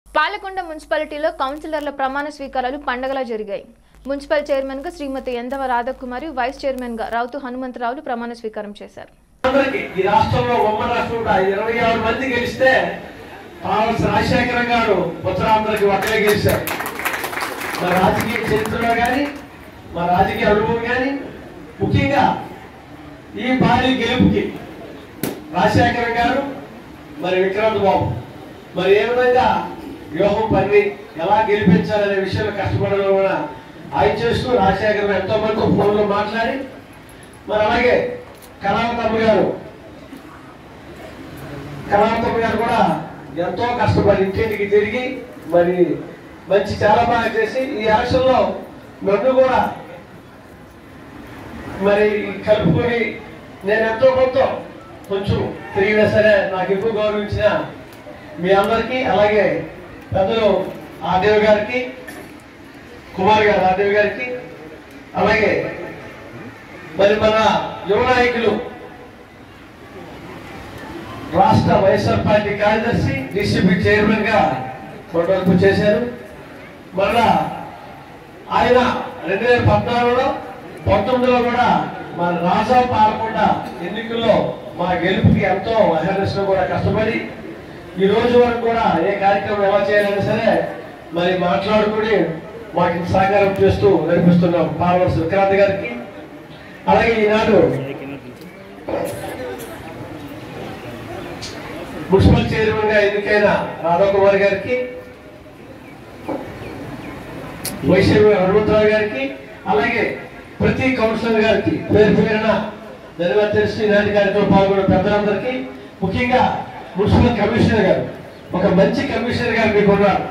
పాలకొండ మున్సిపాలిటీలో కౌన్సిలర్ల ప్రమాణ స్వీకారాలు పండగలా జరిగాయి మున్సిపల్ చైర్మన్ గా శ్రీమతి ఎందవ రాధకుమారి వైస్ చైర్మన్ గా రౌతు హనుమంతరావులు ప్రమాణ స్వీకారం చేశారు అందరికి ఈ రాష్ట్రంలో ఉమ్మడి రాష్ట్రంలో ఇరవై ఆరు మంది గెలిస్తే కావాల్సిన రాజశేఖరం గారు ఉత్తరాంధ్రకి ఒక్కరే గెలిచారు మా రాజకీయ చరిత్రలో కానీ మా రాజకీయ అనుభవం కానీ ముఖ్యంగా ఈ భారీ గెలుపుకి రాజశేఖరం గారు మరి విక్రాంత్ బాబు మరి ఏ విధంగా వ్యూహం పని ఎలా గెలిపించాలనే విషయంలో కష్టపడడం కూడా ఆయన చేస్తూ రాజశేఖరం ఎంతో మందితో ఫోన్లో మాట్లాడి మరి అలాగే కళావతమ్మ గారు కళావతమ్మ గారు కూడా ఎంతో కష్టపడి ఇంటింటికి తిరిగి మరి మంచి చాలా బాగా చేసి ఈ ఎలక్షన్లో నన్ను కూడా మరి కలుపుకొని నేను ఎంతో కొంత కొంచెం తిరిగినా సరే నాకు ఎక్కువ గౌరవించిన మీ అందరికీ అలాగే పెద్దలు ఆదేవ్ గారికి కుమార్ గారు ఆదేవ్ గారికి అలాగే మరి మన యువ నాయకులు రాష్ట్ర వైఎస్ఆర్ పార్టీ కార్యదర్శి డిసిపి చైర్మన్ గా కొంతవరకు చేశారు మళ్ళా ఆయన రెండు వేల పద్నాలుగులో పంతొమ్మిదిలో కూడా మన రాజా పాలకొండ ఎన్నికల్లో మా గెలుపుకి ఎంతో అవేర్నెస్ కూడా కష్టపడి ఈ రోజు వరకు కూడా ఏ కార్యక్రమం ఎలా చేయాలన్నా సరే మరి మాట్లాడుకుని మాకు సహకారం చేస్తూ నడిపిస్తున్నాం పాల్వలసి విక్రాంత్ గారికి అలాగే ఈనాడు మున్సిపల్ చైర్మన్ గా ఎన్నికైన రాధాకుమార్ గారికి వైసీపీ హనుమంతరావు గారికి అలాగే ప్రతి కౌన్సిలర్ గారికి పేరు పేరున ధన్యవాదాలు తెలిసి ఇలాంటి కార్యక్రమం పాల్గొన్న పెద్దలందరికీ ముఖ్యంగా మున్సిపల్ కమిషనర్ గారు ఒక మంచి కమిషనర్ గారు మీకు ఉన్నారు